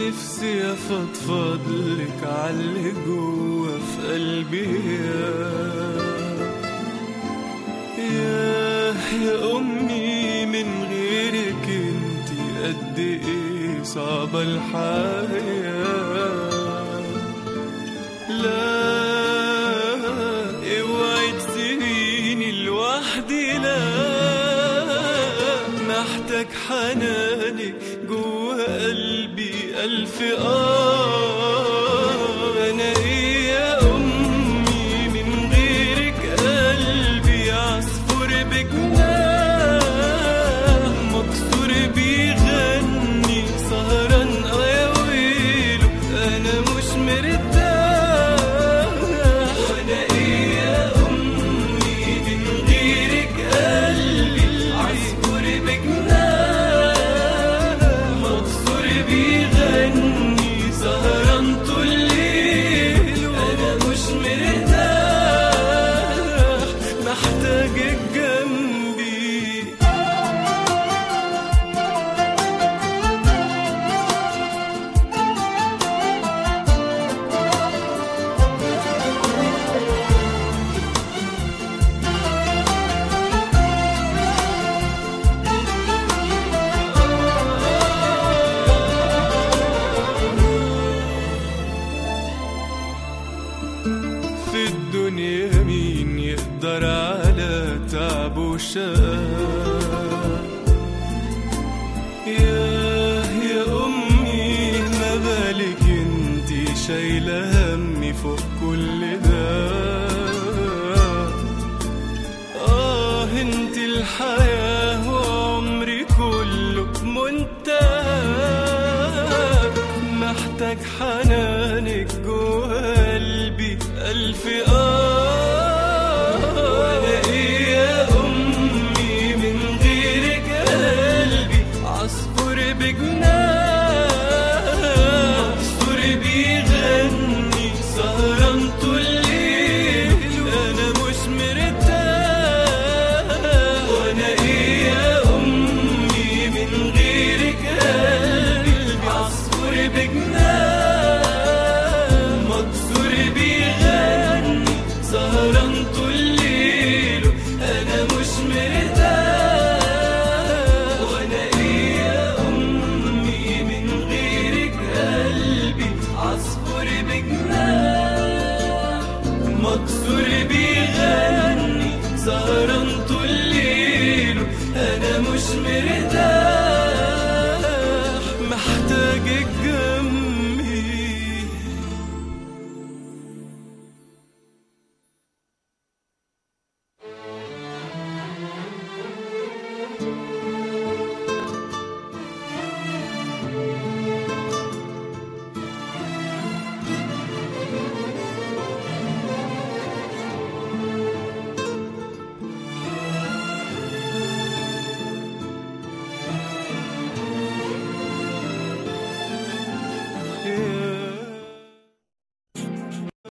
نفسي افضفض لك عاللي جوا في قلبي يا يا امي من غيرك انتي قد ايه صعبة الحياة لا اوعي تسيبيني لوحدي لا محتاج حنانك جوا قلبي ألف آه أنا إيه يا أمي من غيرك قلبي عصفور بجناح مكسور بيغني سهران آه يا ويله أنا مش مرتاح وأنا إيه يا أمي من غيرك قلبي عصفور بجناح مكسور بيغني سهران طول الليل أنا مش مرتاح محتاجك جنبي في الدنيا مين يقدر على تعب وشقاء يا يا أمي ما بالك انتي شايلة همي فوق كل ده آه انتي الحياة وعمري كله منتهى محتاج حنان